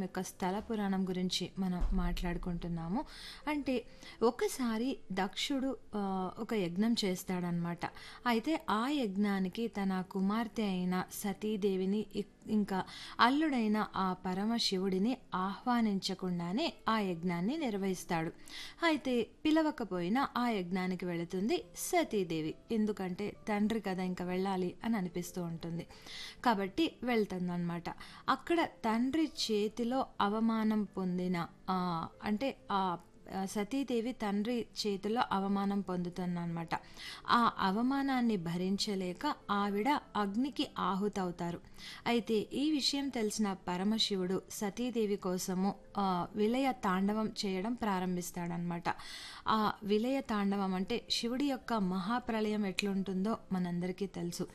యొక్క స్థల పురాణం గురించి మనం మాట్లాడుకుంటున్నాము అంటే ఒకసారి దక్షుడు ఆ, ఒక యజ్ఞం చేస్తాడనమాట అయితే ఆ యజ్ఞానికి తన కుమార్తె అయిన సతీదేవిని ఇ- ఇంకా అల్లుడైన ఆ పరమశివుడిని ఆహ్వానించకుండానే ఆ యజ్ఞాన్ని నిర్వహిస్తాడు అయితే పిలవకపోయినా ఆ యజ్ఞానికి వెళుతుంది సతీదేవి ఎందుకంటే తండ్రి కదా ఇంకా వెళ్ళాలి అని అనిపిస్తూ ఉంటుంది కాబట్టి వెళ్తుందన్నమాట అక్కడ తండ్రి చేతిలో అవమానం పొందిన ఆ, అంటే ఆ ఆ, సతీదేవి తండ్రి చేతిలో అవమానం పొందుతుందన్నమాట ఆ అవమానాన్ని భరించలేక ఆవిడ అగ్నికి ఆహుతవుతారు అయితే ఈ విషయం తెలిసిన పరమశివుడు సతీదేవి కోసము ఆ, విలయ తాండవం చేయడం ప్రారంభిస్తాడనమాట ఆ విలయ తాండవం అంటే శివుడి యొక్క మహాప్రళయం ఎట్లుంటుందో మనందరికీ తెలుసు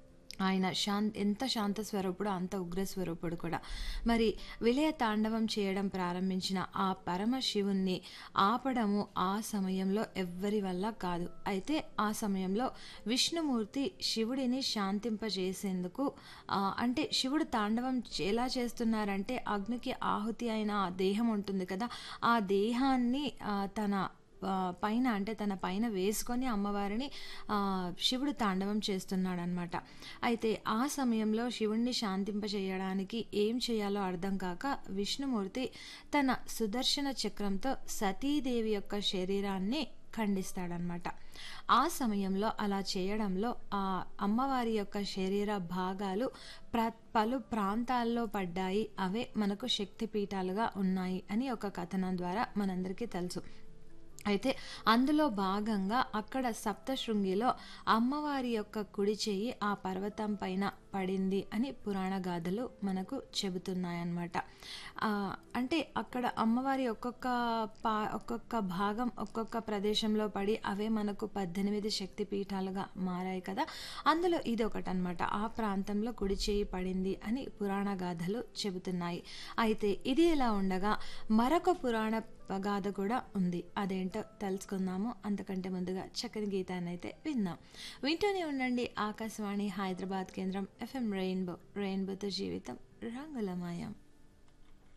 ఆయన శాంత ఎంత శాంత స్వరూపుడు అంత ఉగ్ర స్వరూపుడు కూడా మరి విలయ తాండవం చేయడం ప్రారంభించిన ఆ పరమశివుణ్ణి ఆపడము ఆ సమయంలో ఎవ్వరి వల్ల కాదు అయితే ఆ సమయంలో విష్ణుమూర్తి శివుడిని శాంతింపజేసేందుకు ఆ, అంటే శివుడు తాండవం ఎలా చేస్తున్నారంటే అగ్నికి ఆహుతి అయిన ఆ దేహం ఉంటుంది కదా ఆ దేహాన్ని ఆ, తన ఆ, పైన అంటే తన పైన వేసుకొని అమ్మవారిని ఆ, శివుడు తాండవం చేస్తున్నాడు అనమాట అయితే ఆ సమయంలో శివుణ్ణి శాంతింపజేయడానికి ఏం చేయాలో అర్థం కాక విష్ణుమూర్తి తన సుదర్శన చక్రంతో సతీదేవి యొక్క శరీరాన్ని ఖండిస్తాడనమాట ఆ సమయంలో అలా చేయడంలో ఆ అమ్మవారి యొక్క శరీర భాగాలు ప్ర పలు ప్రాంతాల్లో పడ్డాయి అవే మనకు శక్తిపీఠాలుగా ఉన్నాయి అని ఒక కథనం ద్వారా మనందరికీ తెలుసు అయితే అందులో భాగంగా అక్కడ సప్తశృంగిలో అమ్మవారి యొక్క కుడి చెయ్యి ఆ పర్వతం పైన పడింది అని పురాణ గాథలు మనకు చెబుతున్నాయన్నమాట ఆ, అంటే అక్కడ అమ్మవారి ఒక్కొక్క పా ఒక్కొక్క భాగం ఒక్కొక్క ప్రదేశంలో పడి అవే మనకు పద్దెనిమిది శక్తి పీఠాలుగా మారాయి కదా అందులో ఇది ఒకటి అనమాట ఆ ప్రాంతంలో కుడి చేయి పడింది అని పురాణ గాథలు చెబుతున్నాయి అయితే ఇది ఇలా ఉండగా మరొక పురాణ గాథ కూడా ఉంది అదేంటో తెలుసుకుందాము అంతకంటే ముందుగా చక్కని గీతాన్ని అయితే విందాం వింటూనే ఉండండి ఆకాశవాణి హైదరాబాద్ కేంద్రం ఎఫ్ఎం రెయిన్బో రెయిన్బోతో జీవితం రంగులమయం